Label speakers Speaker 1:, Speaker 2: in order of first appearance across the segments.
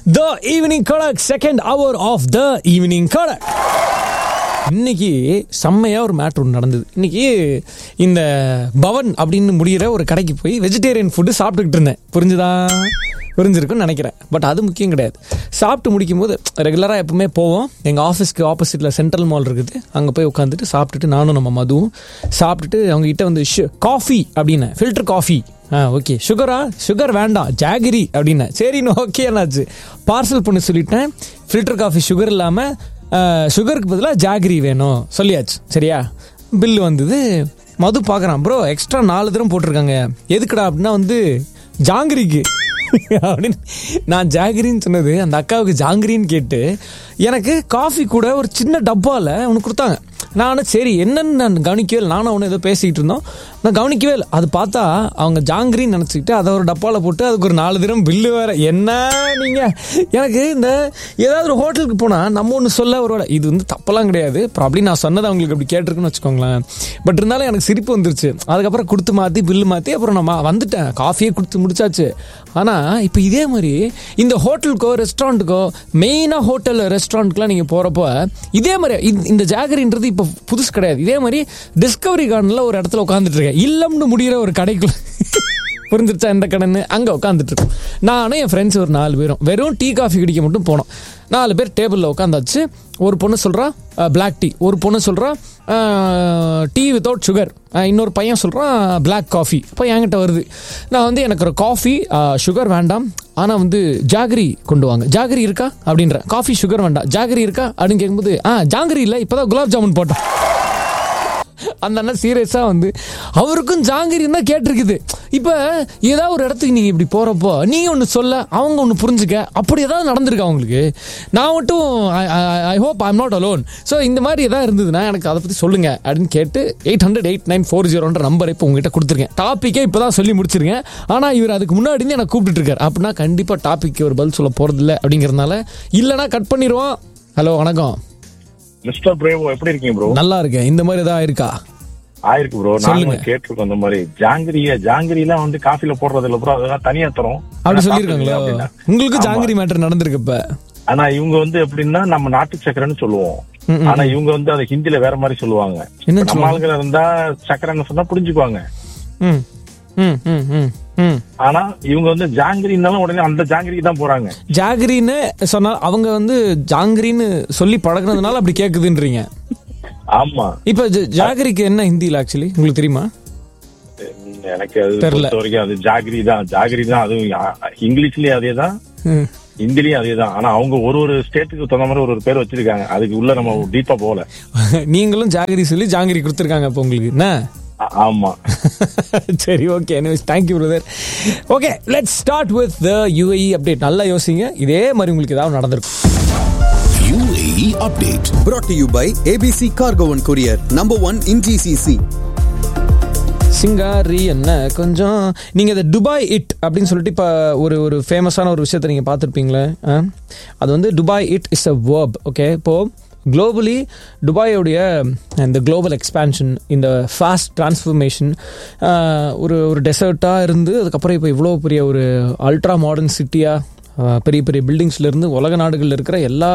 Speaker 1: The evening kadak second hour of the evening kadak இன்னைக்கு செம்மையா ஒரு மேட்ரு ஒன்று நடந்தது இன்னைக்கு இந்த பவன் அப்படின்னு முடிகிற ஒரு கடைக்கு போய் வெஜிடேரியன் ஃபுட்டு சாப்பிட்டுக்கிட்டு இருந்தேன் புரிஞ்சுதா புரிஞ்சிருக்குன்னு நினைக்கிறேன் பட் அது முக்கியம் கிடையாது சாப்பிட்டு முடிக்கும் போது ரெகுலராக எப்பவுமே போவோம் எங்கள் ஆஃபீஸ்க்கு ஆப்போசிட்டில் சென்ட்ரல் மால் இருக்குது அங்கே போய் உட்காந்துட்டு சாப்பிட்டுட்டு நானும் நம்ம மதுவும் சாப்பிட்டுட்டு அவங்க கிட்ட வந்து காஃபி அப்படின்னு ஃபில்டர் காஃபி ஆ ஓகே சுகரா சுகர் வேண்டாம் ஜாகிரி அப்படின்னேன் சரின்னு ஓகே என்னாச்சு பார்சல் பண்ணி சொல்லிட்டேன் ஃபில்டர் காஃபி சுகர் இல்லாமல் சுகருக்கு பதிலாக ஜாகிரி வேணும் சொல்லியாச்சு சரியா பில்லு வந்தது மது பார்க்குறான் ப்ரோ எக்ஸ்ட்ரா நாலு தரம் போட்டிருக்காங்க எதுக்குடா அப்படின்னா வந்து ஜாங்கிரிக்கு அப்படின்னு நான் ஜாகிரின்னு சொன்னது அந்த அக்காவுக்கு ஜாங்கிரின்னு கேட்டு எனக்கு காஃபி கூட ஒரு சின்ன டப்பாவில் ஒன்று கொடுத்தாங்க நானும் சரி என்னன்னு நான் கவனிக்கவே இல்லை நானும் அவனு ஏதோ பேசிக்கிட்டு இருந்தோம் நான் கவனிக்கவே இல்லை அது பார்த்தா அவங்க ஜாங்கிரின்னு நினச்சிக்கிட்டு அதை ஒரு டப்பாவில் போட்டு அதுக்கு ஒரு நாலு தினம் பில்லு வேற என்ன நீங்கள் எனக்கு இந்த ஏதாவது ஒரு ஹோட்டலுக்கு போனால் நம்ம ஒன்று சொல்ல ஒரு இது வந்து தப்பெல்லாம் கிடையாது ப்ராப்ளி நான் சொன்னது அவங்களுக்கு அப்படி கேட்டிருக்குன்னு வச்சுக்கோங்களேன் பட் இருந்தாலும் எனக்கு சிரிப்பு வந்துருச்சு அதுக்கப்புறம் கொடுத்து மாற்றி பில்லு மாற்றி அப்புறம் நான் வந்துட்டேன் காஃபியே கொடுத்து முடிச்சாச்சு ஆனால் இப்போ இதே மாதிரி இந்த ஹோட்டலுக்கோ ரெஸ்டாரண்ட்டுக்கோ மெயினாக ஹோட்டல் ரெஸ்டாரண்ட்க்குலாம் நீங்கள் போகிறப்போ இதே மாதிரி இந்த- இந்த ஜாகரின்றது இப்போ புதுசு கிடையாது இதே மாதிரி டிஸ்கவரி கார்டனில் ஒரு இடத்துல உட்காந்துட்டு இருக்கேன் இல்லம்னு முடிகிற ஒரு கடைக்குள்ள புரிஞ்சிருச்சா எந்த கடைன்னு அங்கே உட்காந்துட்டு இருக்கோம் நானும் என் ஃப்ரெண்ட்ஸ் ஒரு நாலு பேரும் வெறும் டீ காஃபி குடிக்க மட்டும் போனோம் நாலு பேர் டேபிளில் உட்காந்தாச்சு ஒரு பொண்ணு சொல்கிறா பிளாக் டீ ஒரு பொண்ணு சொல்கிறா டீ வித்தவுட் சுகர் இன்னொரு பையன் சொல்கிறான் பிளாக் காஃபி இப்போ என்கிட்ட வருது நான் வந்து எனக்கு ஒரு காஃபி சுகர் வேண்டாம் ஆனால் வந்து ஜாகரி கொண்டு வாங்க ஜாகரி இருக்கா அப்படின்ற காஃபி சுகர் வேண்டாம் ஜாகரி இருக்கா அப்படின்னு கேட்கும்போது ஆ ஜாங்கரி இல்லை இப்போ தான் குலாப் ஜாமுன் போட்டோம் அந்த அண்ணன் சீரியஸாக வந்து அவருக்கும் ஜாங்கிரி தான் கேட்டிருக்குது இப்போ ஏதாவது ஒரு இடத்துக்கு நீங்கள் இப்படி போகிறப்போ நீ ஒன்று சொல்ல அவங்க ஒன்று புரிஞ்சுக்க அப்படி ஏதாவது நடந்திருக்கு அவங்களுக்கு நான் மட்டும் I hope I'm not alone so இந்த மாதிரி ஏதாவது இருந்ததுன்னா எனக்கு அதை பற்றி சொல்லுங்க அப்படின்னு கேட்டு eight hundred eight nine four ஜீரோன்ற நம்பரை இப்போ உங்ககிட்ட கொடுத்துருக்கேன் டாப்பிக்கே இப்போ தான் சொல்லி முடிச்சிருக்கேன் ஆனால் இவர் அதுக்கு முன்னாடி இருந்து எனக்கு கூப்பிட்டுட்டு இருக்காரு அப்படின்னா கண்டிப்பாக டாபிக் ஒரு பதில் சொல்ல போகிறதில்ல அப்படிங்கிறதுனால இல்லைனா கட் பண்ணிடுவோம் ஹலோ வணக்கம்
Speaker 2: மிஸ்டர் பிரேவோ எப்படி இருக்கீங்க ப்ரோ
Speaker 1: நல்லா இருக்கேன் இந்த மாதிரி ஏதாவது இருக்கா
Speaker 2: ஆயிருக்கு ப்ரோ
Speaker 1: சொல்லுங்க.
Speaker 2: நாங்க கேட்டிருக்கோம் அந்த மாதிரி ஜாங்கிரிய ஜாங்கிரி எல்லாம் வந்து காஃபில போடுறது இல்ல ப்ரோ அதெல்லாம் தனியா தரும்
Speaker 1: அப்படி
Speaker 2: ஆனா
Speaker 1: சொல்லியிருக்காங்களோ
Speaker 2: சாப்பிடுவீங்க அப்படின்னா.
Speaker 1: உங்களுக்கு
Speaker 2: ஆமா.
Speaker 1: ஜாங்கிரி மேட்டர் நடந்திருக்கு இப்ப
Speaker 2: ஆனா இவங்க வந்து எப்படின்னா நம்ம நாட்டு சக்கரைன்னு சொல்லுவோம்
Speaker 1: ம், ம்.
Speaker 2: ஆனா இவங்க வந்து அதை ஹிந்தில வேற மாதிரி சொல்லுவாங்க
Speaker 1: என்ன
Speaker 2: நம்ம
Speaker 1: சொல்லுவாங்க?
Speaker 2: ஆளுங்க இருந்தா சக்கரைன்னு சொன்னா புரிஞ்சுக்குவாங்க
Speaker 1: ம் ம் ம் ம் ம்
Speaker 2: ஆனா இவங்க வந்து ஜாங்கிரினாலும் உடனே அந்த ஜாங்கிரிக்கு தான் போறாங்க
Speaker 1: ஜாகிரின்னு சொன்னா அவங்க வந்து ஜாங்கிரின்னு சொல்லி பழகுனதுனால அப்படி கேக்குதுன்றீங்க
Speaker 2: ஆமா
Speaker 1: இப்ப ஜ- ஜாகிரிக்கு என்ன ஹிந்தியில் ஆக்சுவலி உங்களுக்கு தெரியுமா
Speaker 2: எனக்கு அது
Speaker 1: தெரியல.
Speaker 2: பொறுத்த வரைக்கும் அது ஜாகிரி தான் ஜாகிரி தான் அதுவும் யா- இங்கிலீஷ்லயும் அதே தான்
Speaker 1: ம்.
Speaker 2: ஹிந்திலயும் அதே தான் ஆனா அவங்க ஒரு ஒரு ஸ்டேட்டுக்கு தகுந்த மாதிரி ஒரு ஒரு பேர் வச்சிருக்காங்க அதுக்கு உள்ள நம்ம டீப்பா போல
Speaker 1: நீங்களும் ஜாகிரி சொல்லி ஜாங்கிரி கொடுத்துருக்காங்க இப்போ உங்களுக்கு என்ன
Speaker 2: ஆ- ஆமா
Speaker 1: சரி okay anyways thank you brother okay let's start with the UAE update நல்லா யோசிங்க இதே மாதிரி உங்களுக்கு ஏதாவது நடந்திருக்கும்
Speaker 3: UAE update.
Speaker 4: brought to you by ABC Cargo and Courier, number one in GCC.
Speaker 1: சிங்காரி என்ன கொஞ்சம் நீங்கள் இந்த துபாய் இட் அப்படின்னு சொல்லிட்டு இப்போ ஒரு ஒரு ஃபேமஸான ஒரு விஷயத்தை நீங்கள் பார்த்துருப்பீங்களே ஆ? அது வந்து Dubai it is a verb okay இப்போது குளோபலி துபாயோடைய இந்த குளோபல் எக்ஸ்பேன்ஷன் இந்த ஃபாஸ்ட் டிரான்ஸ்ஃபர்மேஷன் ஒரு ஒரு டெசர்ட்டாக இருந்து அதுக்கப்புறம் இப்போ இவ்வளோ பெரிய ஒரு அல்ட்ரா மாடர்ன் சிட்டியாக பெரிய பெரிய பில்டிங்ஸ்லேருந்து உலக நாடுகளில் இருக்கிற எல்லா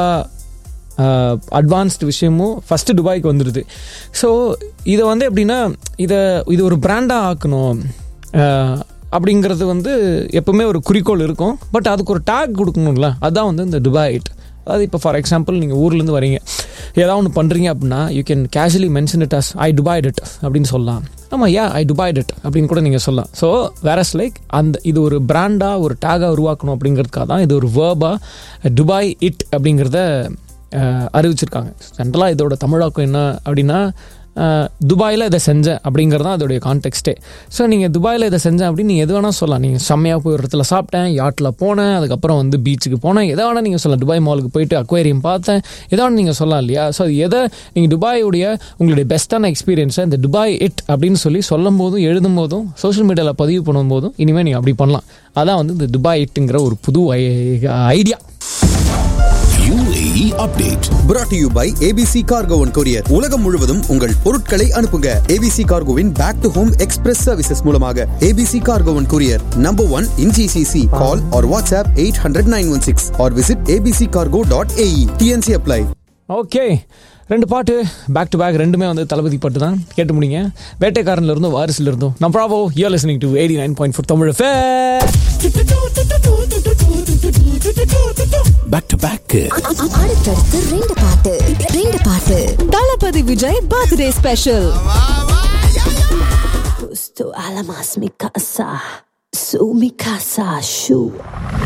Speaker 1: அட்வான்ஸ்டு விஷயமும் ஃபஸ்ட்டு துபாய்க்கு வந்துடுது ஸோ இதை வந்து எப்படின்னா இதை இது ஒரு பிராண்டாக ஆக்கணும் அஹ், அப்படிங்கிறது வந்து எப்பவுமே ஒரு குறிக்கோள் இருக்கும் பட் அதுக்கு ஒரு டேக் கொடுக்கணும்ல அதுதான் வந்து இந்த துபாய் இட் அதாவது இப்போ ஃபார் எக்ஸாம்பிள் நீங்கள் ஊர்லேருந்து வரீங்க ஏதாவது ஒன்று பண்ணுறீங்க அப்படின்னா you can casually mention it as I Dubaied it அப்படின்னு சொல்லலாம் ஆமாம் யா ஐ டுபாய்ட் இட் அப்படின்னு கூட நீங்கள் சொல்லலாம் ஸோ வேறஸ் லைக் அந்த இது ஒரு பிராண்டாக ஒரு டேகாக உருவாக்கணும் அப்படிங்கிறதுக்காக தான் இது ஒரு வேர்பாக துபாய் இட் அப்படிங்கிறத அஹ், அறிவிச்சிருக்காங்க ஜென்ரலாக இதோட தமிழாக்கம் என்ன அப்படின்னா அஹ், துபாயில் இதை செஞ்சேன் அப்படிங்கிறது தான் அதோடைய கான்டெக்ஸ்ட்டே ஸோ நீங்கள் துபாயில் இதை செஞ்சேன் அப்படின்னு நீங்கள் எது வேணால் சொல்லலாம் நீங்கள் செம்மையாக போய் ஒரு இடத்துல சாப்பிட்டேன் யாட்டில் போனேன் அதுக்கப்புறம் வந்து பீச்சுக்கு போனேன் எதை வேணால் நீங்கள் சொல்லலாம் துபாய் மாலுக்கு போயிட்டு அக்வேரியம் பார்த்தேன் எதை வேணால் நீங்கள் சொல்லலாம் இல்லையா ஸோ அது எதை நீங்கள் துபாயுடைய உங்களுடைய பெஸ்ட்டான எக்ஸ்பீரியன்ஸை இந்த துபாய் இட் அப்படின்னு சொல்லி சொல்லும் போதும் எழுதும் போதும் சோஷியல் மீடியாவில் பதிவு பண்ணும்போதும் இனிமேல் நீங்கள் அப்படி பண்ணலாம் அதான் வந்து இந்த துபாய் இட்டுங்கிற ஒரு புது idea
Speaker 3: UAE update.
Speaker 4: brought to you by ABC Cargo and Courier உலகம் முழுவதும் உங்கள் பொருட்களை அனுப்புங்க ABC Cargoவின் back to home express services மூலமாக ABC Cargo and Courier number one in GCC call or WhatsApp 800 916 or visit abccargo.ae TNC apply
Speaker 1: okay ரெண்டு பாட்டு back to back ரெண்டுமே வந்து தளபதி பாட்டு தான் கேட்டு முடிங்க வேட்டைக்காரன்ல இருந்தும் வாரிசுல இருந்தும் நம்ம bravo you listening to eighty nine point four Tamil
Speaker 3: Back to back.
Speaker 5: அடுத்தடுத்து ரெண்டு பாட்டு ரெண்டு பாட்டு
Speaker 6: Thalapathy Vijay birthday special
Speaker 5: Gusto alamas mi casa, su mi casa, shu.